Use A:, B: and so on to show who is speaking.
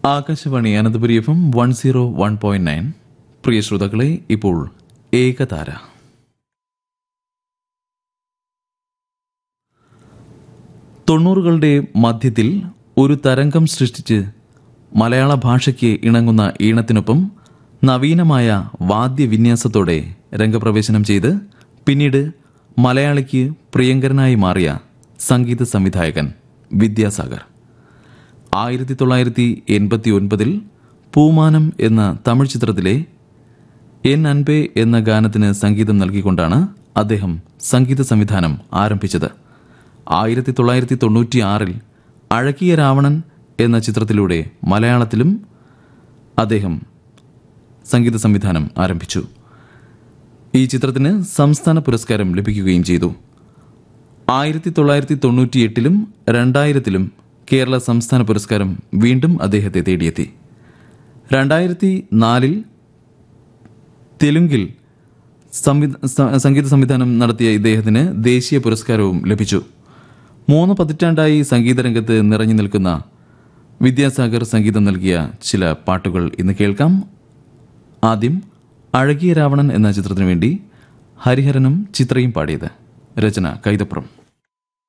A: Akashvani Ananthapuri F M one zero one point nine പ്രിയ ശ്രോതാക്കളെ ഇപ്പോൾ ഏകതാര തൊണ്ണൂറുകളുടെ മധ്യത്തിൽ ഒരു തരംഗം സൃഷ്ടിച്ച് മലയാള ഭാഷയ്ക്ക് ഇണങ്ങുന്ന ഈണത്തിനൊപ്പം നവീനമായ വാദ്യവിന്യാസത്തോടെ രംഗപ്രവേശനം ചെയ്ത് പിന്നീട് മലയാളിക്ക് പ്രിയങ്കരനായി മാറിയ സംഗീത സംവിധായകൻ വിദ്യാസാഗർ ആയിരത്തി തൊള്ളായിരത്തി എൺപത്തി ഒൻപതിൽ പൂമാനം എന്ന തമിഴ് ചിത്രത്തിലെ എൻ അൻപേ എന്ന ഗാനത്തിന് സംഗീതം നൽകിക്കൊണ്ടാണ് അദ്ദേഹം സംഗീത സംവിധാനം ആരംഭിച്ചത് ആയിരത്തി തൊള്ളായിരത്തി തൊണ്ണൂറ്റി ആറിൽ അഴകിയ രാവണൻ എന്ന ചിത്രത്തിലൂടെ മലയാളത്തിലും അദ്ദേഹം സംഗീത സംവിധാനം ആരംഭിച്ചു ഈ ചിത്രത്തിന് സംസ്ഥാന പുരസ്കാരം ലഭിക്കുകയും ചെയ്തു ആയിരത്തി തൊള്ളായിരത്തി തൊണ്ണൂറ്റിയെട്ടിലും രണ്ടായിരത്തിലും കേരള സംസ്ഥാന പുരസ്കാരം വീണ്ടും അദ്ദേഹത്തെ തേടിയെത്തി രണ്ടായിരത്തി നാലിൽ തെലുങ്കിൽ സംവി- സ- സംഗീത സംവിധാനം നടത്തിയ ഇദ്ദേഹത്തിന് ദേശീയ പുരസ്കാരവും ലഭിച്ചു മൂന്ന് പതിറ്റാണ്ടായി സംഗീതരംഗത്ത് നിറഞ്ഞു നിൽക്കുന്ന വിദ്യാസാഗർ സംഗീതം നൽകിയ ചില പാട്ടുകൾ ഇന്ന് കേൾക്കാം ആദ്യം അഴകിയ രാവണൻ എന്ന ചിത്രത്തിനു വേണ്ടി ഹരിഹരനും ചിത്രയും പാടിയത് രചന കൈതപ്രം